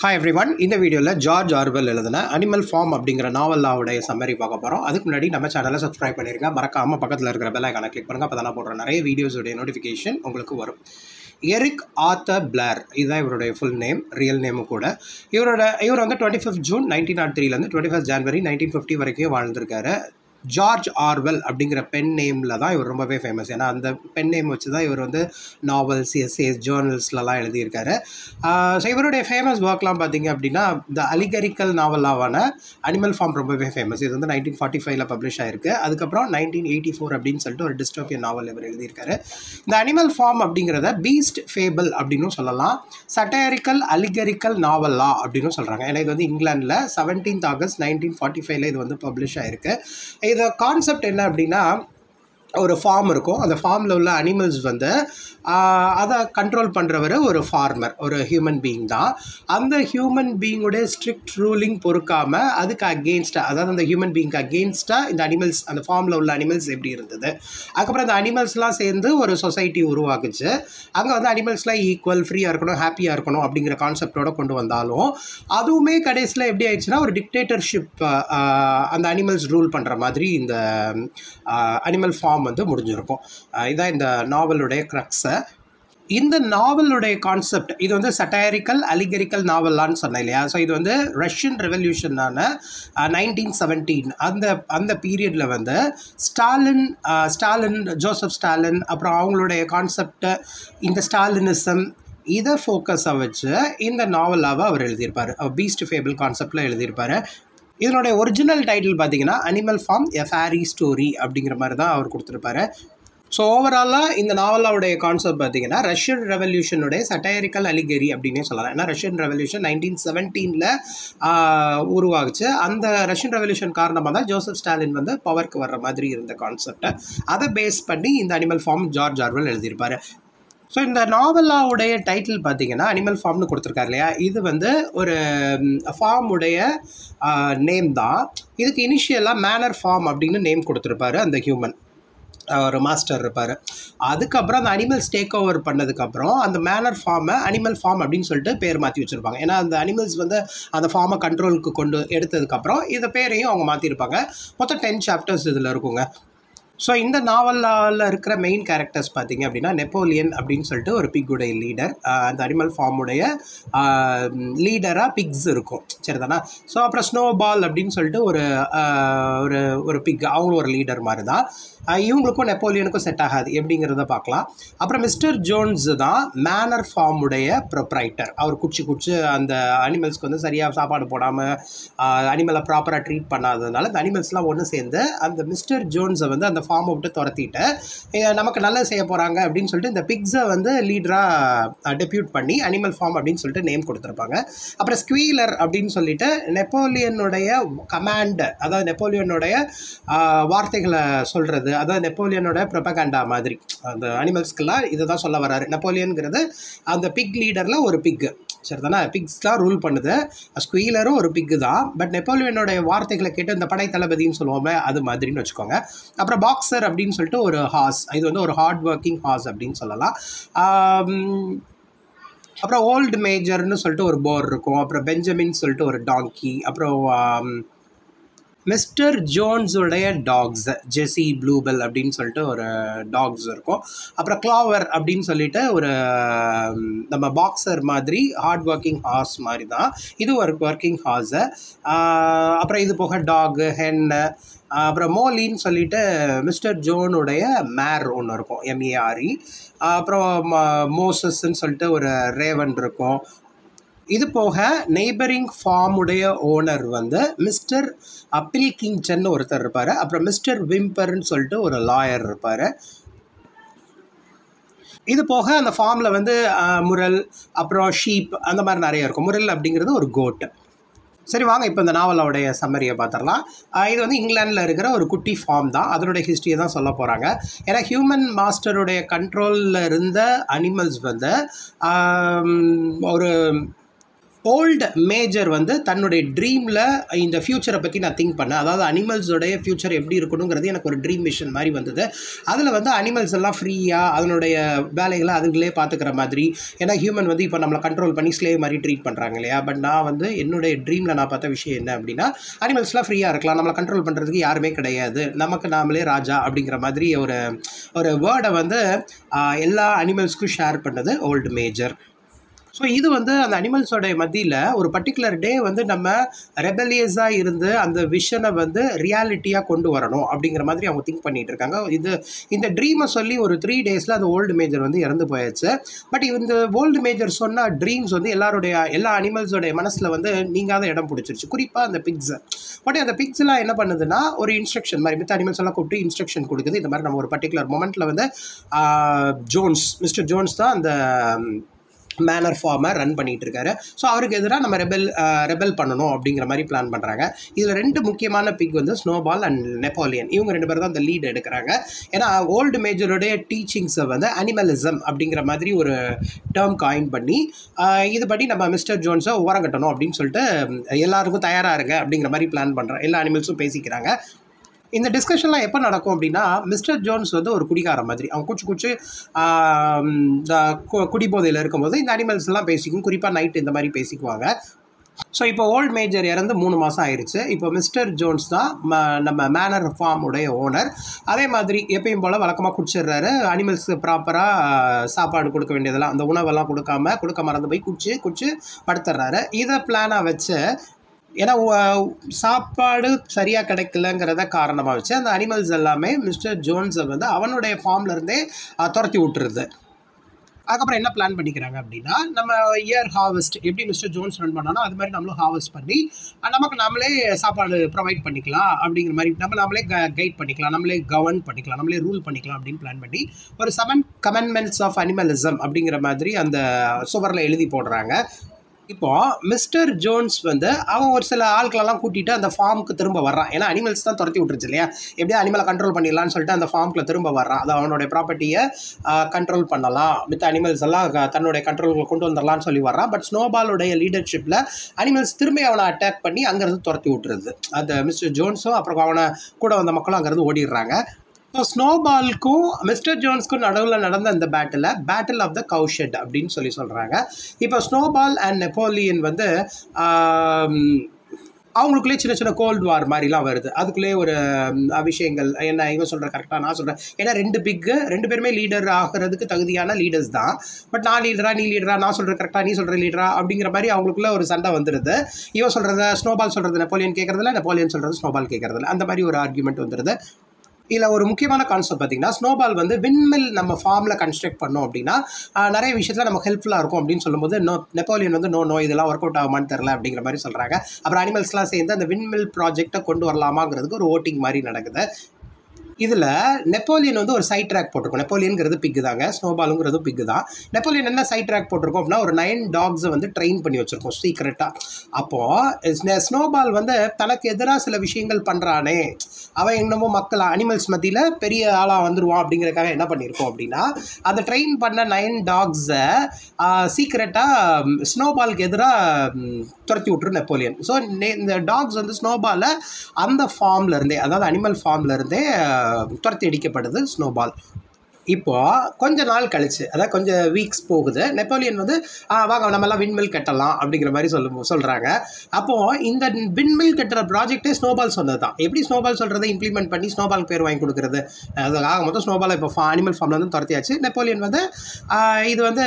hi every everyone இந்த வீடியோவில் George Orwell எழுதின அனிமல் ஃபார்ம் அப்படிங்கிற நாவலாவுடைய சம்மரி பார்க்க போகிறோம் அதுக்கு முன்னாடி நம்ம சேனலை சப்ஸ்கிரைப் பண்ணிருங்க மறக்காமல் பக்கத்தில் இருக்கிற பெல் ஐக்கானை கிளிக் பண்ணுங்கள் அப்போ தான் போடுற நிறைய வீடியோஸுடைய நோட்டிஃபிகேஷன் உங்களுக்கு வரும் எரிக் ஆத்தர் பிளார் இதுதான் இவருடைய ஃபுல் நேம் ரியல் நேமும் கூட இவரோட இவர் வந்து twenty fifth June nineteen nought த்ரீலேருந்து twenty first January nineteen fifty வரைக்கும் வாழ்ந்திருக்காரு ஜார்ஜ் ஆர்வெல் அப்படிங்கிற பென் நேமில் தான் இவர் ரொம்பவே ஃபேமஸ் ஏன்னா அந்த பென் நேம் வச்சு தான் இவர் வந்து நாவல்ஸ் எஸ்ஏஸ் ஜேர்னல்ஸ்லலாம் எழுதியிருக்காரு ஸோ இவருடைய ஃபேமஸ் ஒர்க்லாம் பார்த்தீங்க அப்படின்னா த அலிகரிக்கல் நாவலாவான அனிமல் ஃபார்ம் ரொம்பவே ஃபேமஸ் இது வந்து நைன்டீன் ஃபார்ட்டி ஃபைவ்ல பப்ளிஷ் ஆயிருக்கு அதுக்கப்புறம் நைன்டீன் எயிட்டி ஃபோர் அப்படின்னு சொல்லிட்டு ஒரு டிஸ்டோபியன் நாவல் இவர் எழுதியிருக்காரு இந்த அனிமல் ஃபார்ம் அப்படிங்கிறத பீஸ்ட் ஃபேபிள் அப்படின்னும் சொல்லலாம் சட்டரிக்கல் அலிகரிக்கல் நாவலா அப்படின்னு சொல்கிறாங்க ஏன்னா இது வந்து இங்கிலாந்தில் செவன்டீன்த் ஆகஸ்ட் நைன்டீன் ஃபார்ட்டி ஃபைவ்ல இது வந்து பப்ளிஷ் ஆயிருக்கு இது கான்செப்ட் என்ன அப்படின்னா ஒரு ஃபார்ம் இருக்கும் அந்த ஃபார்மில் உள்ள அனிமல்ஸ் வந்து ஆஹ், அதை கண்ட்ரோல் பண்ணுறவர் ஒரு ஃபார்மர் ஒரு ஹியூமன் பீயிங் தான் அந்த ஹியூமன் பீயிங்குடைய ஸ்ட்ரிக்ட் ரூலிங் பொறுக்காமல் அதுக்கு அகெயின்ஸ்டாக அதாவது அந்த ஹியூமன் பீயிங்க்கு அகெயின்ஸ்டாக இந்த அனிமல்ஸ் அந்த ஃபார்மில் உள்ள அனிமல்ஸ் எப்படி இருந்தது அதுக்கப்புறம் அந்த அனிமல்ஸ்லாம் சேர்ந்து ஒரு சொசைட்டி உருவாக்குச்சு அங்கே வந்து அனிமல்ஸ்லாம் ஈக்குவல் ஃப்ரீயாக இருக்கணும் ஹாப்பியாக இருக்கணும் அப்படிங்கிற கான்செப்டோட கொண்டு வந்தாலும் அதுவுமே கடைசியில் எப்படி ஆயிடுச்சுன்னா ஒரு டிக்டேட்டர்ஷிப் அந்த அனிமல்ஸ் ரூல் பண்ணுற மாதிரி இந்த அனிமல் ஃபார்ம் வந்து முடிஞ்சிருக்கும் அஹ் இதான் இந்த நாவலுடைய க்ரக்ஸை இந்த நாவலுடைய கான்செப்ட் இது வந்து சட்டரிக்கல் அலிகரிக்கல் நாவலான்னு சொன்னேன் இல்லையா ஸோ இது வந்து ரஷ்யன் ரெவல்யூஷனான நைன்டீன் செவன்டீன் அந்த அந்த பீரியடில் வந்து Stalin ah, Stalin Joseph Stalin அப்புறம் அவங்களுடைய கான்செப்ட் இந்த ஸ்டாலினிசம் இதை ஃபோக்கஸாக வச்சு இந்த நாவலாவை அவர் எழுதியிருப்பார் பீஸ்ட் ஃபேபிள் கான்செப்டில் எழுதியிருப்பார் இதனுடைய ஒரிஜினல் டைட்டில் பார்த்தீங்கன்னா Animal Farm a fairy story அப்படிங்கிற மாதிரி தான் அவர் கொடுத்துருப்பாரு ஸோ ஓவராலாக இந்த நாவலாவுடைய கான்செப்ட் பார்த்தீங்கன்னா ரஷ்யன் ரெவல்யூஷனுடைய சட்டயரிக்கல் அலிகரி அப்படின்னே சொல்லலாம் ஏன்னா ரஷ்யன் ரெவல்யூஷன் நைன்டீன் செவன்டீனில் உருவாகுச்சு அந்த ரஷ்யன் ரெவல்யூஷன் காரணமாக தான் ஜோசப் ஸ்டாலின் வந்து பவருக்கு வர்ற மாதிரி இருந்த கான்செப்டை அதை பேஸ் பண்ணி இந்த அனிமல் ஃபார்ம் ஜார்ஜ் ஆர்வல் எழுதியிருப்பாரு ஸோ இந்த நாவலாவுடைய டைட்டில் பார்த்தீங்கன்னா அனிமல் ஃபார்ம்னு கொடுத்துருக்காரு இல்லையா இது வந்து ஒரு ஃபார்முடைய நேம் தான் இதுக்கு இனிஷியலாக மேனர் ஃபார்ம் அப்படின்னு நேம் கொடுத்துருப்பாரு அந்த ஹியூமன் ஒரு மாஸ்டர் இருப்பார் அதுக்கப்புறம் அந்த அனிமல்ஸ் டேக் ஓவர் பண்ணதுக்கப்புறம் அந்த மேனர் ஃபார்மை அனிமல் ஃபார்ம் அப்படின்னு சொல்லிட்டு பேர் மாற்றி வச்சுருப்பாங்க ஏன்னா அந்த அனிமல்ஸ் வந்து அந்த ஃபார்மை கண்ட்ரோலுக்கு கொண்டு எடுத்ததுக்கப்புறம் இந்த பேரையும் அவங்க மாற்றிருப்பாங்க மொத்தம் டென் சாப்டர்ஸ் இதில் இருக்குங்க ஸோ இந்த நாவலில் இருக்கிற மெயின் கேரக்டர்ஸ் பார்த்தீங்க அப்படின்னா நெப்போலியன் அப்படின்னு சொல்லிட்டு ஒரு பிக்குடைய லீடர் அந்த அனிமல் ஃபார்முடைய லீடராக பிக்ஸ் இருக்கும் சரிதானா ஸோ அப்புறம் ஸ்னோ பால் அப்படின்னு சொல்லிட்டு ஒரு ஆஹ், ஒரு ஒரு பிக் அவங்களும் ஒரு லீடர் மாதிரி தான் ஆஹ், இவங்களுக்கும் நெப்போலியனுக்கும் செட் ஆகாது எப்படிங்கிறத பார்க்கலாம் அப்புறம் மிஸ்டர் ஜோன்ஸ் தான் மேனர் ஃபார்முடைய ப்ரொப்ரைட்டர் அவர் குச்சி குச்சி அந்த அனிமல்ஸ்க்கு வந்து சரியாக சாப்பாடு போடாமல் அனிமலை ப்ராப்பராக ட்ரீட் பண்ணாததுனால அந்த அனிமல்ஸ்லாம் ஒன்று சேர்ந்து அந்த மிஸ்டர் ஜோன்ஸை வந்து அந்த ஃபார்மை விட்டு துரத்திட்டு அஹ் நமக்கு நல்லது செய்ய போகிறாங்க அப்படின்னு சொல்லிட்டு இந்த பிக்ஸை வந்து லீடராக டெபியூட் பண்ணி அனிமல் ஃபார்ம் அப்படின்னு சொல்லிட்டு நேம் கொடுத்துருப்பாங்க அப்புறம் ஸ்குவீலர் அப்படின்னு சொல்லிட்டு நெப்போலியனுடைய கமாண்ட் அதாவது நெப்போலியனுடைய ஆஹ், வார்த்தைகளை சொல்கிறது அதாவது நெப்போலியனோட ப்ரொபகண்டா மாதிரி அந்த அனிமல்ஸ்க்கெல்லாம் இதை தான் சொல்ல வராரு நெப்போலியன்கிறது அந்த பிக் லீடரில் ஒரு பிக்கு சரிதானே பிக்ஸ் தான் ரூல் பண்ணுது ஸ்குவீலரும் ஒரு பிக்கு தான் பட் நெப்போலியனுடைய வார்த்தைகளை கேட்டு இந்த படை தளபதின்னு சொல்லுவோமே அது மாதிரின்னு வச்சுக்கோங்க அப்புறம் பாக்ஸர் அப்படின்னு சொல்லிட்டு ஒரு ஹார்ஸ் இது வந்து ஒரு ஹார்ட் ஒர்க்கிங் ஹார்ஸ் அப்படின்னு சொல்லலாம் ஆம், அப்புறம் ஓல்டு மேஜர்னு சொல்லிட்டு ஒரு போர் இருக்கும் அப்புறம் பெஞ்சமின் சொல்லிட்டு ஒரு டாங்கி அப்புறம் ஆம், மிஸ்டர் ஜோன்ஸுடைய டாக்ஸ் ஜெஸி ப்ளூபெல் அப்படின்னு சொல்லிட்டு ஒரு டாக்ஸ் இருக்கும் அப்புறம் கிளாவர் அப்படின்னு சொல்லிட்டு ஒரு ம், நம்ம பாக்ஸர் மாதிரி ஹார்ட் ஒர்க்கிங் ஹார்ஸ் மாதிரி தான் இது ஒரு ஒர்க்கிங் ஹார்ஸு அப்புறம் இது போக டாகு ஹென்னு அப்புறம் மோலின்னு சொல்லிட்டு மிஸ்டர் ஜோனுடைய மேர் ஒன்று இருக்கும் எம்ஏஆர்இ அப்புறம் ம- மோசஸ்ன்னு சொல்லிட்டு ஒரு ரேவன் இருக்கும் இது போக நெய்பரிங் ஃபார்முடைய ஓனர் வந்து மிஸ்டர் பில்கிங்டன் ஒருத்தர் இருப்பார் அப்புறம் மிஸ்டர் விம்பர்னு சொல்லிட்டு ஒரு லாயர் இருப்பார் இது போக அந்த ஃபார்மில் வந்து அஹ், முரல் அப்புறம் ஷீப் அந்த மாதிரி நிறைய இருக்கும் முரல் அப்படிங்கிறது ஒரு கோட்டு சரி வாங்க இப்போ இந்த நாவலோடைய சம்மரியை பார்த்துடலாம் ஆஹ் இது வந்து இங்கிலாந்தில் இருக்கிற ஒரு குட்டி ஃபார்ம் தான் அதனுடைய ஹிஸ்ட்ரியை தான் சொல்ல போகிறாங்க ஏன்னா ஹியூமன் மாஸ்டருடைய கண்ட்ரோலில் இருந்த அனிமல்ஸ் வந்து ஆம், ஒரு ஓல்டு மேஜர் வந்து தன்னுடைய ட்ரீமில் இந்த ஃப்யூச்சரை பற்றி நான் திங்க் பண்ணேன் அதாவது அனிமல்ஸோடைய ஃப்யூச்சர் எப்படி இருக்கணுங்கிறது எனக்கு ஒரு ட்ரீம் மிஷன் மாதிரி வந்தது அதில் வந்து அனிமல்ஸ் எல்லாம் ஃப்ரீயாக அதனுடைய வேலைகளை அதுங்களே பார்த்துக்கிற மாதிரி ஏன்னா ஹியூமன் வந்து இப்போ நம்மளை கண்ட்ரோல் பண்ணி ஸ்லேவ் மாதிரி ட்ரீட் பண்ணுறாங்க இல்லையா பட் நான் வந்து என்னுடைய ட்ரீமில் நான் பார்த்த விஷயம் என்ன அப்படின்னா அனிமல்ஸ்லாம் ஃப்ரீயாக இருக்கலாம் நம்மளை கண்ட்ரோல் பண்ணுறதுக்கு யாருமே கிடையாது நமக்கு நாமளே ராஜா அப்படிங்கிற மாதிரி ஒரு ஒரு வேர்டை வந்து ஆஹ், எல்லா அனிமல்ஸ்க்கும் ஷேர் பண்ணது ஓல்டு மேஜர் ஸோ இது வந்து அந்த அனிமல்ஸோட மத்தியில் ஒரு பர்டிகுலர் டே வந்து நம்ம ரெபலியஸாக இருந்து அந்த விஷனை வந்து ரியாலிட்டியாக கொண்டு வரணும் அப்படிங்கிற மாதிரி அவங்க திங்க் பண்ணிட்டு இருக்காங்க இது இந்த ட்ரீமை சொல்லி ஒரு த்ரீ டேஸில் அந்த ஓல்டு மேஜர் வந்து இறந்து போயாச்சு பட் இந்த ஓல்டு மேஜர் சொன்ன ட்ரீம்ஸ் வந்து எல்லாருடைய எல்லா அனிமல்ஸோடைய மனசில் வந்து நீங்காத இடம் பிடிச்சிருச்சு குறிப்பாக அந்த பிக்ஸை உடனே அந்த பிக்ஸ்லாம் என்ன பண்ணுதுன்னா ஒரு இன்ஸ்ட்ரக்ஷன் மாதிரி மித்த அனிமல்ஸ் எல்லாம் கூப்பிட்டு இன்ஸ்ட்ரக்ஷன் கொடுக்குது இந்த மாதிரி நம்ம ஒரு பர்டிகுலர் மொமெண்ட்டில் வந்து ஆஹ், ஜோன்ஸ் மிஸ்டர் ஜோன்ஸ் தான் அந்த மேனர் ஃபார்மை ரன் பண்ணிட்டு இருக்காரு ஸோ அவருக்கு எதிராக நம்ம ரெபல் ரெபல் பண்ணணும் அப்படிங்கிற மாதிரி பிளான் பண்ணுறாங்க இதில் ரெண்டு முக்கியமான பிக் வந்து ஸ்னோபால் அண்ட் நெப்போலியன் இவங்க ரெண்டு பேரும் தான் அந்த லீட் எடுக்கிறாங்க ஏன்னா ஓல்டு மேஜருடைய டீச்சிங்ஸை வந்து அனிமலிசம் அப்படிங்கிற மாதிரி ஒரு டேர்ம் காயின் பண்ணி ஆஹ், இதுபடி நம்ம மிஸ்டர் ஜோன்ஸை ஓரங்கட்டணும் அப்படின்னு சொல்லிட்டு ம், எல்லாருக்கும் தயாராக இருங்க அப்படிங்கிற மாதிரி பிளான் பண்ணுறோம் எல்லா அனிமல்ஸும் பேசிக்கிறாங்க இந்த டிஸ்கஷன்லாம் எப்போ நடக்கும் அப்படின்னா மிஸ்டர் ஜோன்ஸ் வந்து ஒரு குடிகார மாதிரி அவன் குச்சி குச்சி ஆம், இந்த கு- குடிபோதையில் இருக்கும்போது இந்த அனிமல்ஸ் எல்லாம் பேசிக்கும் குறிப்பாக நைட் இந்த மாதிரி பேசிக்குவாங்க ஸோ இப்போ ஓல்ட் மேஜர் இறந்து மூணு மாதம் ஆயிடுச்சு இப்போ மிஸ்டர் ஜோன்ஸ் தான் ம- நம்ம மேனர் ஃபார்முடைய ஓனர் அதே மாதிரி எப்பயும் போல் வழக்கமாக குடிச்சிடுறாரு அனிமல்ஸ்க்கு ப்ராப்பராக சாப்பாடு கொடுக்க வேண்டியதெல்லாம் அந்த உணவெல்லாம் கொடுக்காம கொடுக்க மறந்து போய் குடிச்சு குடிச்சு படுத்துடுறாரு இதை பிளானாக வச்சு ஏன்னா உ- சாப்பாடு சரியாக கிடைக்கலங்கிறத காரணமாக வச்சு அந்த அனிமல்ஸ் எல்லாமே மிஸ்டர் ஜோன்ஸை வந்து அவனுடைய ஃபார்ம்ல இருந்தே அஹ், துரத்தி விட்டுருது அதுக்கப்புறம் என்ன பிளான் பண்ணிக்கிறாங்க அப்படின்னா நம்ம இயர் ஹார்வெஸ்ட் எப்படி மிஸ்டர் ஜோன்ஸ் ரன் பண்ணானோ அது மாதிரி நம்மளும் ஹார்வெஸ்ட் பண்ணி அஹ், நமக்கு நாமளே சாப்பாடு ப்ரொவைட் பண்ணிக்கலாம் அப்படிங்கிற மாதிரி நம்ம நாமளே கைட் பண்ணிக்கலாம் நம்மளே கவர்ன் பண்ணிக்கலாம் நம்மளே ரூல் பண்ணிக்கலாம் அப்படின்னு பிளான் பண்ணி ஒரு செவன் கமெண்ட்மெண்ட்ஸ் ஆஃப் அனிமலிசம் அப்படிங்கிற மாதிரி அந்த சுவரில் எழுதி போடுறாங்க இப்போ மிஸ்டர் ஜோன்ஸ் வந்து அவன் ஒரு சில ஆட்களெல்லாம் கூட்டிட்டு அந்த ஃபார்முக்கு திரும்ப வர்றான் ஏன்னா அனிமல்ஸ் தான் துரத்தி விட்டுருச்சு இல்லையா எப்படியா அனிமலை கண்ட்ரோல் பண்ணிடலாம்னு சொல்லிட்டு அந்த ஃபார்முக்குள்ள திரும்ப வர்றான் அது அவனுடைய ப்ராப்பர்ட்டியை கண்ட்ரோல் பண்ணலாம் மித்த அனிமல்ஸ் எல்லாம் க- தன்னுடைய கண்ட்ரோலுக்கு கொண்டு வந்துடலாம்னு சொல்லி வர்றான் பட் ஸ்னோபாலுடைய லீடர்ஷிப்பில் அனிமல்ஸ் திரும்பி அவனை அட்டாக் பண்ணி அங்கேருந்து துரத்தி விட்டுருது அந்த மிஸ்டர் ஜோன்ஸும் அப்புறம் அவனை கூட வந்த மக்களும் அங்கேருந்து ஓடிடுறாங்க ஸோ ஸ்னோபால்க்கும் மிஸ்டர் ஜோன்ஸ்க்கும் நடுவில் நடந்த அந்த battle battle of the cowshed அப்படின்னு சொல்லி சொல்கிறாங்க இப்போ ஸ்னோபால் அண்ட் நெப்போலியன் வந்து ஆம், அவங்களுக்குள்ளே சின்ன சின்ன கோல்டு வார் மாதிரிலாம் வருது அதுக்குள்ளேயே ஒரு ம், விஷயங்கள் என்ன இவன் சொல்கிற கரெக்டாக நான் சொல்கிறேன் ஏன்னா ரெண்டு பிக்கு ரெண்டு பேருமே லீடர் ஆகிறதுக்கு தகுதியான லீடர்ஸ் தான் பட் நான் லீடரா நீ லீடரா நான் சொல்கிற கரெக்டாக நீ சொல்கிற லீடரா அப்படிங்கிற மாதிரி அவங்களுக்குள்ள ஒரு சண்டை வந்துடுது இவன் சொல்கிறத ஸ்னோபால் சொல்கிறது நெப்போலியன் கேட்குறதில்ல நெப்போலியன் சொல்கிறது ஸ்னோபால் கேட்குறதில்ல அந்த மாதிரி ஒரு ஆர்குமெண்ட் வந்துடுது இதில் ஒரு முக்கியமான கான்செப்ட் பார்த்தீங்கன்னா ஸ்னோபால் வந்து விண்மில் நம்ம ஃபார்மில் கன்ஸ்ட்ரக்ட் பண்ணோம் அப்படின்னா ஆஹ், நிறைய விஷயத்தில் நமக்கு ஹெல்ப்ஃபுல்லாக இருக்கும் அப்படின்னு சொல்லும்போது நோ நெப்போலியன் வந்து நோ நோ இதெல்லாம் ஒர்க் அவுட் ஆகுமான்னு தெரில அப்படிங்கிற மாதிரி சொல்கிறாங்க அப்புறம் அனிமல்ஸ்லாம் சேர்ந்து அந்த விண்மில் ப்ராஜெக்டை கொண்டு வரலாமாங்கிறதுக்கு ஒரு ஓட்டிங் மாதிரி நடக்குது இதில் நெப்போலியன் வந்து ஒரு சைட் ட்ராக் போட்டிருக்கும் நெப்போலியன்கிறது பிக்கு தாங்க ஸ்னோபாலுங்கிறது பிக்கு தான் நெப்போலியன் என்ன சைட் ட்ராக் போட்டிருக்கோம் அப்படின்னா ஒரு நைன் டாக்ஸை வந்து ட்ரெயின் பண்ணி வச்சுருக்கோம் சீக்ரெட்டாக அப்போது ஸ்னோபால் வந்து தனக்கு எதிராக சில விஷயங்கள் பண்ணுறானே அவன் என்னமோ மக்கள் அனிமல்ஸ் மத்தியில் பெரிய ஆளாக வந்துருவான் அப்படிங்கிறதுக்காக என்ன பண்ணியிருக்கோம் அப்படின்னா அந்த ட்ரெயின் பண்ண நைன் டாக்ஸை சீக்ரெட்டாக ஸ்னோபாலுக்கு எதிராக துரத்தி விட்டுரு நெப்போலியன் ஸோ இந்த டாக்ஸ் வந்து ஸ்னோபாலை அந்த ஃபார்ம்ல இருந்தே அதாவது அனிமல் ஃபார்ம்ல இருந்தே அஹ், துரத்தி அடிக்கப்படுது ஸ்னோபால் இப்போ கொஞ்ச நாள் கழிச்சு அதாவது கொஞ்சம் வீக்ஸ் போகுது நெப்போலியன் வந்து "ஆ, வாங்க நம்மலாம் விண்மில் கட்டலாம் அப்படிங்கிற மாதிரி சொல்லு சொல்கிறாங்க அப்போது இந்த விண்மில் கட்டுற ப்ராஜெக்டே ஸ்னோபால் சொன்னது தான் எப்படி ஸ்னோபால் சொல்கிறத இம்ப்ளிமெண்ட் பண்ணி ஸ்னோபால் பேர் வாங்கி கொடுக்குறது அது ஆக மொத்தம் ஸ்னோபாலை இப்போ அனிமல் ஃபார்ம்ல வந்து துரத்தியாச்சு நெப்போலியன் வந்து ஆ, இது வந்து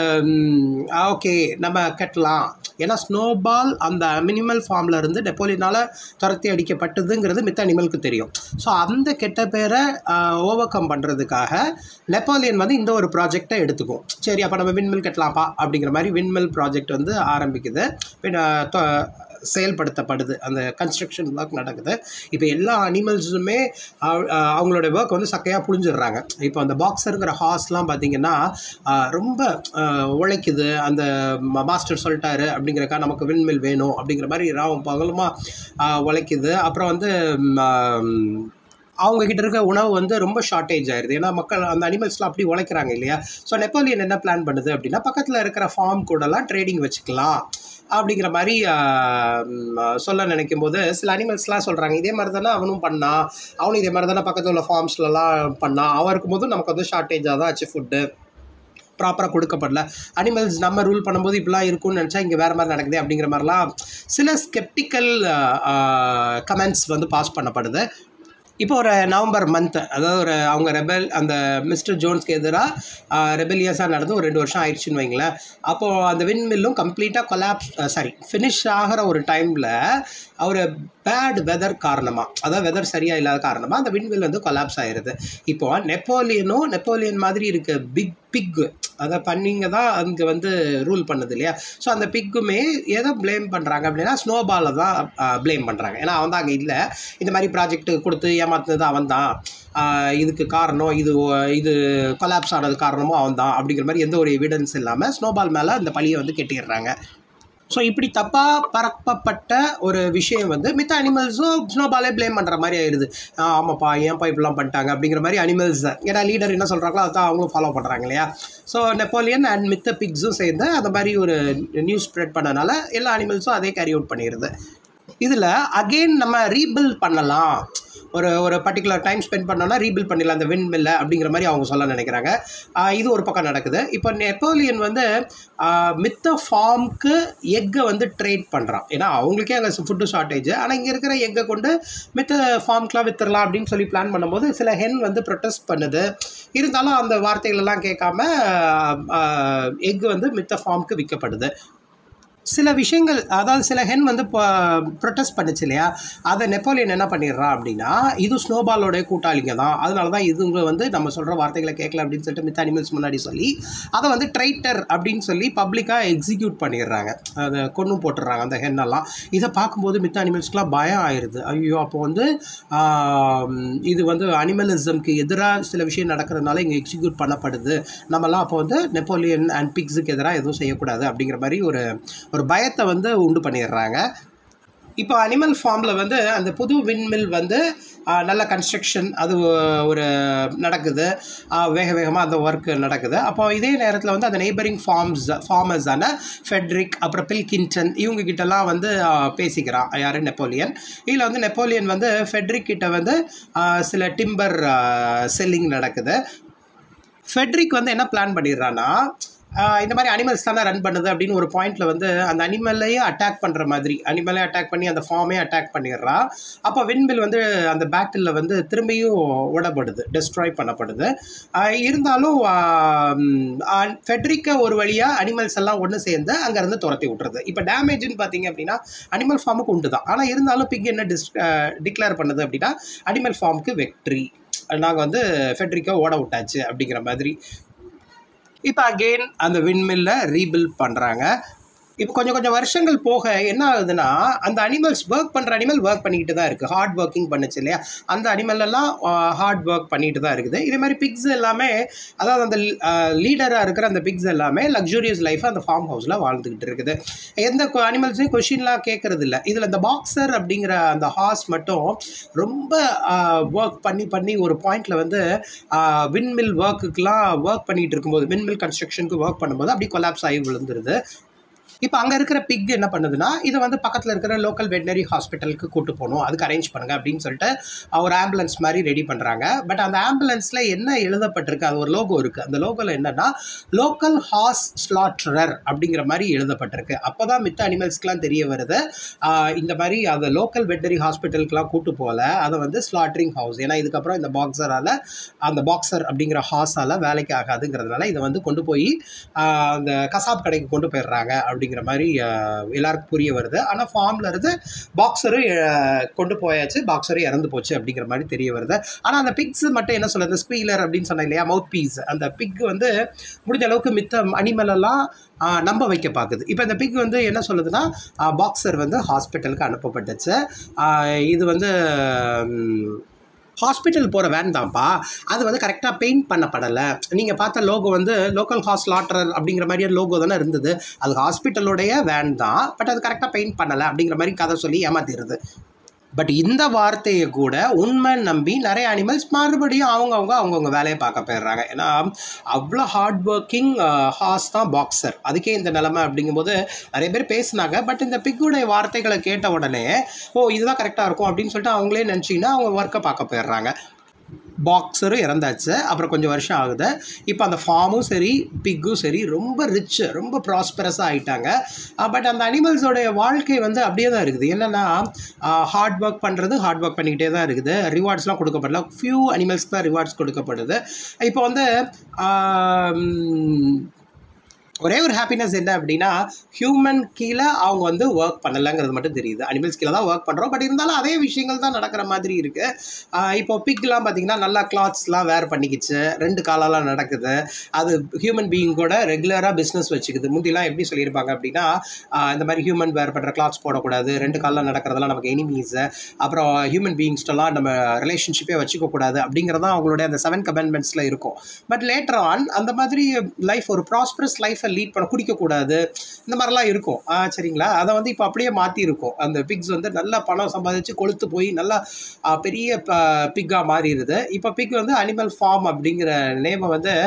ஓகே நம்ம கட்டலாம் ஏன்னா ஸ்னோபால் அந்த மினிமல் ஃபார்ம்ல இருந்து நெப்போலியனால் துரத்தி அடிக்கப்பட்டதுங்கிறது மித்த அனிமலுக்கு தெரியும் ஸோ அந்த கெட்ட பேரை ஓவர் கம் பண்ணுறதுக்காக நெப்போலியன் வந்து இந்த ஒரு ப்ராஜெக்டை எடுத்துக்கும் சரி அப்போ நம்ம விண்மில் கட்டலாம்ப்பா அப்படிங்கிற மாதிரி விண்மில் ப்ராஜெக்ட் வந்து ஆரம்பிக்குது பின்ன தொ- செயல்படுத்தப்படுது அந்த கன்ஸ்ட்ரக்ஷன் ஒர்க் நடக்குது இப்போ எல்லா அனிமல்ஸுமே அவங்களோட ஒர்க் வந்து சக்கையாக புழிஞ்சிடுறாங்க இப்போ அந்த பாக்ஸருங்கிற ஹார்ஸ்லாம் பார்த்தீங்கன்னா ஆஹ், ரொம்ப ஆஹ், உழைக்குது அந்த மாஸ்டர் சொல்லிட்டாரு அப்படிங்கிறக்கா நமக்கு விண்மில் வேணும் அப்படிங்கிற மாதிரி ராவும் பகலுமா ஆஹ், உழைக்குது அப்புறம் வந்து ம், ஆம், அவங்க கிட்ட இருக்க உணவு வந்து ரொம்ப ஷார்ட்டேஜ் ஆயிருது ஏன்னா மக்கள் அந்த அனிமல்ஸ்லாம் அப்படி உழைக்கிறாங்க இல்லையா ஸோ நெப்போலியன் என்ன பிளான் பண்ணுது அப்படின்னா பக்கத்தில் இருக்கிற ஃபார்ம் கூடலாம் ட்ரேடிங் வச்சுக்கலாம் அப்படிங்கிற மாதிரி ஆஹ், ம், சொல்ல நினைக்கும் போது சில அனிமல்ஸ்லாம் சொல்கிறாங்க இதே மாதிரி தானே அவனும் பண்ணான் அவனும் இதே மாதிரி தானே பக்கத்தில் உள்ள ஃபார்ம்ஸ்லலாம் பண்ணான் அவன் இருக்கும்போது நமக்கு வந்து ஷார்ட்டேஜாக தான் ஆச்சு ஃபுட்டு ப்ராப்பராக கொடுக்கப்படல அனிமல்ஸ் நம்ம ரூல் பண்ணும்போது இப்படிலாம் இருக்கும்னு நினச்சா இங்கே வேறு மாதிரி நடக்குது அப்படிங்கிற மாதிரிலாம் சில ஸ்கெப்டிக்கல் கமெண்ட்ஸ் வந்து பாஸ் பண்ணப்படுது இப்போ ஒரு நவம்பர் மந்த் அதாவது ஒரு அவங்க ரெபல் அந்த மிஸ்டர் ஜோன்ஸ்க்கு எதிராக ரெபெலியஸாக நடந்து ஒரு ரெண்டு வருஷம் ஆயிடுச்சுன்னு வைங்களேன் அப்போது அந்த விண்மில்லும் கம்ப்ளீட்டாக கொலாப்ஸ் சாரி ஃபினிஷ் ஆகிற ஒரு டைமில் ஒரு பேட் வெதர் காரணமாக அதாவது வெதர் சரியாக இல்லாத காரணமாக அந்த விண்மில் வந்து கொலாப்ஸ் ஆயிடுது இப்போ நெப்போலியனும் நெப்போலியன் மாதிரி இருக்க பிக் பிக்கு அதை பண்ணிங்க தான் அங்கே வந்து ரூல் பண்ணுது இல்லையா ஸோ அந்த பிக்குமே எதை ப்ளேம் பண்ணுறாங்க அப்படின்னா ஸ்னோபாலை தான் ப்ளேம் பண்ணுறாங்க ஏன்னா அவன் தான் அங்கே இல்லை இந்த மாதிரி ப்ராஜெக்ட் கொடுத்து ஏமாத்துனது அவன் தான் இதுக்கு காரணம் இது ஒ- இது கொலாப்ஸ் ஆனது காரணமும் அவன் தான் அப்படிங்கிற மாதிரி எந்த ஒரு எவிடன்ஸ் இல்லாமல் ஸ்னோபால் மேலே அந்த பழியை வந்து கெட்டிடுறாங்க ஸோ இப்படி தப்பாக பரப்பப்பட்ட ஒரு விஷயம் வந்து மித்த அனிமல்ஸும் ஸ்னோபாலே ப்ளேம் பண்ணுற மாதிரி ஆயிடுது ஆ, ஆமாப்பா ஏன்ப்பா இப்படிலாம் பண்ணிட்டாங்க அப்படிங்கிற மாதிரி அனிமல்ஸ் ஏன்னா லீடர் என்ன சொல்கிறாங்களோ அதான் அவங்களும் ஃபாலோ பண்ணுறாங்க இல்லையா ஸோ நெப்போலியன் அண்ட் மித்த பிக்ஸும் சேர்ந்து அந்த மாதிரி ஒரு நியூஸ் ஸ்ப்ரெட் பண்ணனால எல்லா அனிமல்ஸும் அதே கேரி அவுட் பண்ணிடுது இதில் அகெயின் நம்ம ரீபில்ட் பண்ணலாம் ஒரு ஒரு பர்டிகுலர் டைம் ஸ்பெண்ட் பண்ணோன்னா ரீபில்ட் பண்ணிடலாம் அந்த வின் மில்ல அப்படிங்கிற மாதிரி அவங்க சொல்ல நினைக்கிறாங்க ஆஹ் இது ஒரு பக்கம் நடக்குது இப்போ நெப்போலியன் வந்து ஆஹ் மித்த ஃபார்முக்கு எக்கை வந்து ட்ரேட் பண்ணுறான் ஏன்னா அவங்களுக்கே அங்கே ஃபுட்டு ஷார்ட்டேஜ் ஆனால் இங்கே இருக்கிற எக்கை கொண்டு மித்த ஃபார்ம்க்கெலாம் வித்துடலாம் அப்படின்னு சொல்லி பிளான் பண்ணும்போது சில ஹென் வந்து ப்ரொட்டஸ்ட் பண்ணுது இருந்தாலும் அந்த வார்த்தைகள் எல்லாம் கேட்காம எக் வந்து மித்த ஃபார்முக்கு விற்கப்படுது சில விஷயங்கள் அதாவது சில ஹென் வந்து ப்ரொட்டஸ்ட் பண்ணுச்சு இல்லையா அதை நெப்போலியன் என்ன பண்ணிடுறான் அப்படின்னா இது ஸ்னோபாலோடைய கூட்டாளிங்க தான் அதனால தான் இதுங்க வந்து நம்ம சொல்கிற வார்த்தைகளை கேட்கல அப்படின்னு சொல்லிட்டு மித்த அனிமல்ஸ் முன்னாடி சொல்லி அதை வந்து ட்ரைட்டர் அப்படின்னு சொல்லி பப்ளிக்காக எக்ஸிக்யூட் பண்ணிடுறாங்க அதை கொண்டு போட்டுடுறாங்க அந்த ஹென்னெல்லாம் இதை பார்க்கும்போது மித்த அனிமல்ஸ்க்குலாம் பயம் ஆயிடுது ஐயோ அப்போ வந்து ஆம், இது வந்து அனிமலிசம்க்கு எதிராக சில விஷயம் நடக்கிறதுனால இங்கே எக்ஸிக்யூட் பண்ணப்படுது நம்மலாம் அப்போ வந்து நெப்போலியன் அண்ட் பிக்ஸுக்கு எதிராக எதுவும் செய்யக்கூடாது அப்படிங்கிற மாதிரி ஒரு ஒரு பயத்தை வந்து உண்டு பண்ணிடுறாங்க இப்போ அனிமல் ஃபார்மில் வந்து அந்த புது விண்மில் வந்து ஆ, நல்ல கன்ஸ்ட்ரக்ஷன் அது ஒரு நடக்குது ஆ, வேக வேகமாக அந்த ஒர்க் நடக்குது அப்போ இதே நேரத்தில் வந்து அந்த நெய்பரிங் ஃபார்ம்ஸ் ஃபார்மர்ஸான ஃபெட்ரிக் அப்புறம் பில்கின்டன் இவங்க கிட்டலாம் வந்து ஆ, பேசிக்கிறான் யார் நெப்போலியன் இதில் வந்து நெப்போலியன் வந்து ஃபெட்ரிக் கிட்ட வந்து ஆ, சில டிம்பர் செல்லிங் நடக்குது ஃபெட்ரிக் வந்து என்ன பிளான் பண்ணிடுறான்னா ஆஹ் இந்த மாதிரி அனிமல்ஸ் தானே ரன் பண்ணுது அப்படின்னு ஒரு பாயிண்ட்ல வந்து அந்த அனிமலையே அட்டாக் பண்ணுற மாதிரி அனிமலே அட்டாக் பண்ணி அந்த ஃபார்மே அட்டாக் பண்ணிடுறா அப்போ விண்பில் வந்து அந்த பேட்டிலில் வந்து திரும்பியும் உடப்படுது டெஸ்ட்ராய் பண்ணப்படுது ஆஹ் இருந்தாலும் ஃபெட்ரிக்கை ஒரு வழியாக அனிமல்ஸ் எல்லாம் ஒன்று சேர்ந்து அங்கேருந்து துரத்தி விட்டுறது இப்போ டேமேஜ்னு பார்த்தீங்க அப்படின்னா அனிமல் ஃபார்முக்கு உண்டு தான் ஆனால் இருந்தாலும் பிக் என்ன டிஸ் டிக்ளேர் பண்ணுது அப்படின்னா அனிமல் ஃபார்முக்கு வெக்ட்ரி நாங்கள் வந்து ஃபெட்ரிக்கை ஓட விட்டாச்சு அப்படிங்கிற மாதிரி இப்போ அகெயின் அந்த விண்மில்ல ரீபில்ட் பண்ணுறாங்க இப்போ கொஞ்சம் கொஞ்சம் வருஷங்கள் போக என்ன ஆகுதுன்னா அந்த அனிமல்ஸ் ஒர்க் பண்ணுற அனிமல் ஒர்க் பண்ணிக்கிட்டு தான் இருக்குது ஹார்ட் ஒர்க்கிங் பண்ணுச்சு இல்லையா அந்த அனிமல் எல்லாம் ஹார்ட் ஒர்க் பண்ணிட்டு தான் இருக்குது இதே மாதிரி பிக்ஸ் எல்லாமே அதாவது அந்த லீடராக இருக்கிற அந்த பிக்ஸ் எல்லாமே லக்ஸூரியஸ் லைஃப் அந்த ஃபார்ம் ஹவுஸில் வாழ்ந்துக்கிட்டு இருக்குது எந்த அனிமல்ஸையும் கொஷின்லாம் கேட்கறது இல்லை இதில் இந்த பாக்ஸர் அப்படிங்கிற அந்த ஹார்ஸ் மட்டும் ரொம்ப ஒர்க் பண்ணி பண்ணி ஒரு பாயிண்டில் வந்து விண்மில் ஒர்க்குக்கெலாம் ஒர்க் பண்ணிகிட்டு இருக்கும்போது விண்மில் கன்ஸ்ட்ரக்ஷனுக்கு ஒர்க் பண்ணும்போது அப்படி கொலாப்ஸ் ஆகி விழுந்துருது இப்போ அங்கே இருக்கிற பிக் என்ன பண்ணுதுன்னா இதை வந்து பக்கத்தில் இருக்கிற லோக்கல் வெட்டினரி ஹாஸ்பிட்டலுக்கு கூட்டு போகணும் அதுக்கு அரேஞ்ச் பண்ணுங்க அப்படின்னு சொல்லிட்டு ஒரு ஆம்புலன்ஸ் மாதிரி ரெடி பண்ணுறாங்க பட் அந்த ஆம்புலன்ஸில் என்ன எழுதப்பட்டிருக்கு அது ஒரு லோகோ இருக்குது அந்த லோகோவில் என்னன்னா லோக்கல் ஹார்ஸ் ஸ்லாட்ரர் அப்படிங்கிற மாதிரி எழுதப்பட்டிருக்கு அப்போ தான் மித்த அனிமல்ஸ்க்குலாம் தெரிய வருது ஆஹ் இந்த மாதிரி அதை லோக்கல் வெட்டினரி ஹாஸ்பிட்டலுக்குலாம் கூட்டு போகல அதை வந்து ஸ்லாட்ரிங் ஹவுஸ் ஏன்னா இதுக்கப்புறம் இந்த பாக்ஸரால் அந்த பாக்ஸர் அப்படிங்கிற ஹார்ஸால் வேலைக்கு ஆகாதுங்கிறதுனால இதை வந்து கொண்டு போய் ஆஹ் அந்த கசாப் கடைக்கு கொண்டு போயிடுறாங்க அப்படிங்கிற மாதிரி ஆஹ் எல்லாருக்கும் புரிய வருது ஆனால் ஃபார்மில் இருந்து பாக்ஸரும் கொண்டு போயாச்சு பாக்ஸரும் இறந்து போச்சு அப்படிங்கிற மாதிரி தெரிய வருது ஆனால் அந்த பிக்ஸ் மட்டும் என்ன சொல்லுது ஸ்பீலர் அப்படின்னு சொன்னேன் இல்லையா மவுத் பீஸ் அந்த பிக் வந்து முடிஞ்ச அளவுக்கு மித்த அனிமல் எல்லாம் ஆஹ் நம்ப வைக்க பார்க்குது இப்போ இந்த பிக் வந்து என்ன சொல்லுதுன்னா பாக்ஸர் வந்து ஹாஸ்பிட்டலுக்கு அனுப்பப்பட்டுச்சு ஆஹ் இது வந்து ம், ஹாஸ்பிட்டல் போகிற வேன் தான்ப்பா அது வந்து கரெக்டாக பெயிண்ட் பண்ணப்படலை நீங்கள் பார்த்த லோகோ வந்து லோக்கல் ஹாஸ் லாட்டர் அப்படிங்கிற மாதிரியான லோகோ தானே இருந்தது அது ஹாஸ்பிட்டலோடைய வேன் தான் பட் அது கரெக்டாக பெயிண்ட் பண்ணலை அப்படிங்கிற மாதிரி கதை சொல்லி ஏமாத்திடுது பட் இந்த வார்த்தையை கூட உண்மை நம்பி நிறைய அனிமல்ஸ் மறுபடியும் அவங்கவுங்க அவங்கவுங்க வேலையை பார்க்க போயிடுறாங்க ஏன்னா அவ்வளோ ஹார்ட் ஒர்க்கிங் ஹார்ஸ் தான் பாக்ஸர் அதுக்கே இந்த நிலமை அப்படிங்கும்போது நிறைய பேர் பேசினாங்க பட் இந்த பிக்குடைய வார்த்தைகளை கேட்ட உடனே ஓ இதுதான் கரெக்டாக இருக்கும் அப்படின்னு சொல்லிட்டு அவங்களே நினச்சிங்கன்னா அவங்க ஒர்க்கை பார்க்க போயிடுறாங்க பாக்ஸரும் இறந்தாச்சு அப்புறம் கொஞ்சம் வருஷம் ஆகுது இப்போ அந்த ஃபார்மும் சரி பிக்கும் சரி ரொம்ப ரிச்சு ரொம்ப ப்ராஸ்பரஸாக ஆகிட்டாங்க பட் அந்த அனிமல்ஸோடைய வாழ்க்கை வந்து அப்படியே தான் இருக்குது என்னென்னா ஹார்ட் ஒர்க் பண்ணுறது ஹார்ட் ஒர்க் பண்ணிக்கிட்டே தான் இருக்குது ரிவார்ட்ஸ்லாம் கொடுக்கப்படல ஃபியூ அனிமல்ஸ்க்கு தான் ரிவார்ட்ஸ் கொடுக்கப்படுது இப்போ வந்து ஆம், ஒரே ஒரு ஹாப்பினஸ் என்ன அப்படின்னா ஹியூமன் கீழே அவங்க வந்து ஒர்க் பண்ணலைங்கிறது மட்டும் தெரியுது அனிமல்ஸ் கீழே தான் ஒர்க் பண்ணுறோம் பட் இருந்தாலும் அதே விஷயங்கள் தான் நடக்கிற மாதிரி இருக்குது இப்போ பிக்லாம் பார்த்தீங்கன்னா நல்லா கிளாத்ஸ்லாம் வேர் பண்ணிக்கிச்சு ரெண்டு காலெல்லாம் நடக்குது அது ஹியூமன் பீயிங் கூட ரெகுலராக பிஸ்னஸ் வச்சுக்குது முந்திலாம் எப்படி சொல்லியிருப்பாங்க அப்படின்னா ஆஹ் இந்த மாதிரி ஹியூமன் வேர் பண்ணுற கிளாத்ஸ் போடக்கூடாது ரெண்டு காலில் நடக்கிறதெல்லாம் நமக்கு எனிமீஸு அப்புறம் ஹியூமன் பீயிங்ஸ்டெல்லாம் நம்ம ரிலேஷன்ஷிப்பே வச்சுக்கக்கூடாது அப்படிங்கிறதான் அவங்களுடைய அந்த செவன் கமெண்ட்மெண்ட்ஸில் இருக்கும் பட் லேட்டர் ஆன் அந்த மாதிரி லைஃப் ஒரு ப்ராஸ்பரஸ் லைஃப்பை லீட் பண்ண குடிக்கக்கூடாது இந்த மாதிரிலாம் இருக்கும் ஆ, சரிங்களா அதை வந்து இப்போ அப்படியே மாற்றி இருக்கும் அந்த பிக்ஸ் வந்து நல்லா பணம் சம்பாதிச்சு கொளுத்து போய் நல்லா ஆ, பெரிய பிக்காக மாறிடுது இப்போ பிக் வந்து அனிமல் ஃபார்ம் அப்படிங்கிற நேமை வந்து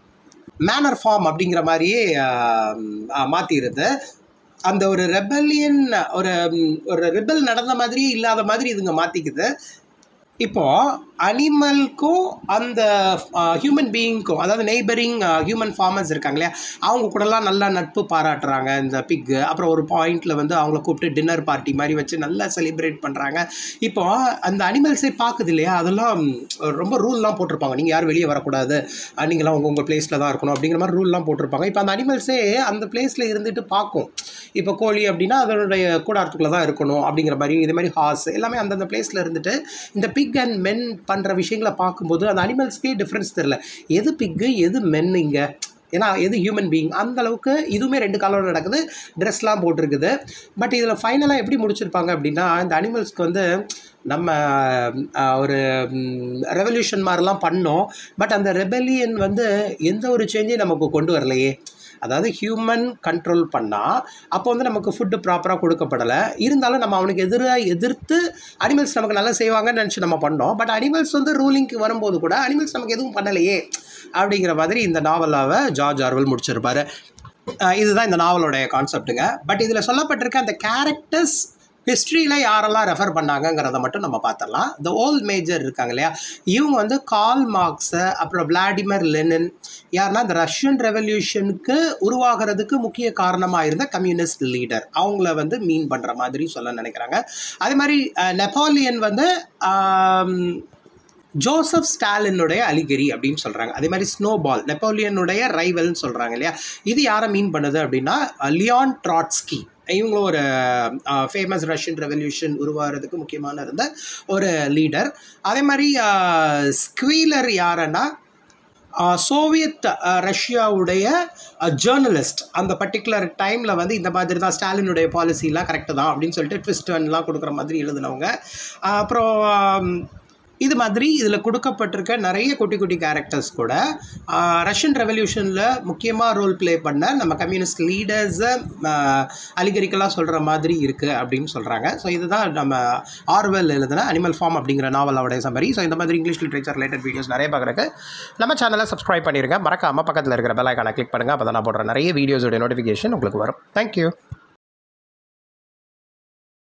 மேனர் ஃபார்ம் அப்படிங்கிற மாதிரியே மாற்றிடுது அந்த ஒரு ரெபல்லியன் ஒரு ம், ஒரு ரிபல் நடந்த மாதிரியே இல்லாத மாதிரி இதுங்க மாற்றிக்குது இப்போ அனிமல்க்கும் அந்த ஹியூமன் பீயிங்க்கும் அதாவது நெய்பரிங் ஹியூமன் ஃபார்மர்ஸ் இருக்காங்க இல்லையா அவங்க கூடலாம் நல்லா நட்பு பாராட்டுறாங்க இந்த பிக்கு அப்புறம் ஒரு பாயிண்ட்ல வந்து அவங்கள கூப்பிட்டு டின்னர் பார்ட்டி மாதிரி வச்சு நல்லா செலிப்ரேட் பண்ணுறாங்க இப்போ அந்த அனிமல்ஸே பார்க்குது இல்லையா அதெல்லாம் ம், ரொம்ப ரூல்லாம் போட்டிருப்பாங்க நீங்கள் யாரும் வெளியே வரக்கூடாது அஹ், நீங்களாம் உங்கள் உங்கள் பிளேஸில் தான் இருக்கணும் அப்படிங்கிற மாதிரி ரூல்லாம் போட்டிருப்பாங்க இப்போ அந்த அனிமல்ஸே அந்த பிளேஸில் இருந்துட்டு பார்க்கும் இப்போ கோழி அப்படின்னா அதனுடைய கூடாரத்துக்குள்ளே தான் இருக்கணும் அப்படிங்கிற மாதிரி இதே மாதிரி ஹார்ஸ் எல்லாமே அந்தந்த பிளேஸில் இருந்துட்டு இந்த பிக் அண்ட் மென் பண்ணுற விஷயங்களை பார்க்கும்போது அந்த அனிமல்ஸ்க்கே டிஃப்ரென்ஸ் தெரில எது பிக்கு எது மென் இங்கே ஏன்னா எது ஹியூமன் பீயிங் அந்த அளவுக்கு இதுவுமே ரெண்டு காலம் நடக்குது ட்ரெஸ்லாம் போட்டிருக்குது பட் இதில் ஃபைனலாக எப்படி முடிச்சிருப்பாங்க அப்படின்னா இந்த அனிமல்ஸ்க்கு வந்து நம்ம ஆஹ், ஒரு ரெவல்யூஷன் மாதிரிலாம் பண்ணோம் பட் அந்த ரெபெலியன் வந்து எந்த ஒரு சேஞ்சையும் நமக்கு கொண்டு வரலையே அதாவது ஹியூமன் கண்ட்ரோல் பண்ணால் அப்போ வந்து நமக்கு ஃபுட்டு ப்ராப்பராக கொடுக்கப்படலை இருந்தாலும் நம்ம அவனுக்கு எதிராக எதிர்த்து அனிமல்ஸ் நமக்கு நல்லா செய்வாங்கன்னு நினச்சி நம்ம பண்ணோம் பட் அனிமல்ஸ் வந்து ரூலிங்க்கு வரும்போது கூட அனிமல்ஸ் நமக்கு எதுவும் பண்ணலையே அப்படிங்கிற மாதிரி இந்த நாவலாவை ஜார்ஜ் ஆர்வல் முடிச்சிருப்பாரு அஹ் இதுதான் இந்த நாவலோடைய கான்செப்ட்டுங்க பட் இதில் சொல்லப்பட்டிருக்க அந்த கேரக்டர்ஸ் ஹிஸ்ட்ரியில் யாரெல்லாம் ரெஃபர் பண்ணாங்கங்கிறத மட்டும் நம்ம பார்த்துடலாம் த ஓல்ட் மேஜர் இருக்காங்க இல்லையா இவங்க வந்து கால் மார்க்ஸை அப்புறம் விளாடிமிர் லெனின் யாருன்னா இந்த ரஷ்யன் ரெவல்யூஷனுக்கு உருவாகிறதுக்கு முக்கிய காரணமாக இருந்த கம்யூனிஸ்ட் லீடர் அவங்கள வந்து மீன் பண்ணுற மாதிரி சொல்ல நினைக்கிறாங்க அதே மாதிரி அஹ், நெப்போலியன் வந்து ஆம், ஜோசப் ஸ்டாலினுடைய அலிகரி அப்படின்னு சொல்கிறாங்க அதே மாதிரி ஸ்னோபால் நெப்போலியனுடைய ரைவல்னு சொல்கிறாங்க இல்லையா இது யாரை மீன் பண்ணுது அப்படின்னா லியான் ட்ராட்ஸ்கி இவங்களும் ஒரு ஃபேமஸ் ரஷ்யன் ரெவல்யூஷன் உருவாகிறதுக்கு முக்கியமான இருந்த ஒரு லீடர் அதே மாதிரி ஸ்குவீலர் யாருன்னா ஆஹ் சோவியத் ஆஹ் ரஷ்யாவுடைய ஜேர்னலிஸ்ட் அந்த பர்டிகுலர் டைமில் வந்து இந்த மாதிரி தான் ஸ்டாலினுடைய பாலிசிலாம் கரெக்டு தான் அப்படின்னு சொல்லிட்டு ட்விஸ்ட் எல்லாம் கொடுக்குற மாதிரி எழுதினவங்க ஆஹ் அப்புறம் ஆம், இது மாதிரி இதில் கொடுக்கப்பட்டிருக்க நிறைய குட்டி குட்டி கேரக்டர்ஸ் கூட ஆஹ் ரஷ்யன் ரெவல்யூஷனில் முக்கியமாக ரோல் ப்ளே பண்ண நம்ம கம்யூனிஸ்ட் லீடர்ஸை அலிகரிக்கலாக சொல்கிற மாதிரி இருக்குது அப்படின்னு சொல்கிறாங்க ஸோ இதுதான் நம்ம ஆர்வெல் எழுதின அனிமல் ஃபார்ம் அப்படிங்கிற நாவலோடைய சம்மரி ஸோ இந்த மாதிரி இங்கிலீஷ் லிட்ரேச்சர் ரிலேட்டட் வீடியோஸ் நிறைய பார்க்குறக்கு நம்ம சேனலை சப்ஸ்கிரைப் பண்ணிருங்க மறக்காமல் பக்கத்தில் இருக்கிற பெல் ஐக்கானை கிளிக் பண்ணுங்கள் அப்போ தான் நான் போடுற நிறைய வீடியோஸோட நோட்டிஃபிகேஷன் உங்களுக்கு வரும் தேங்க்யூ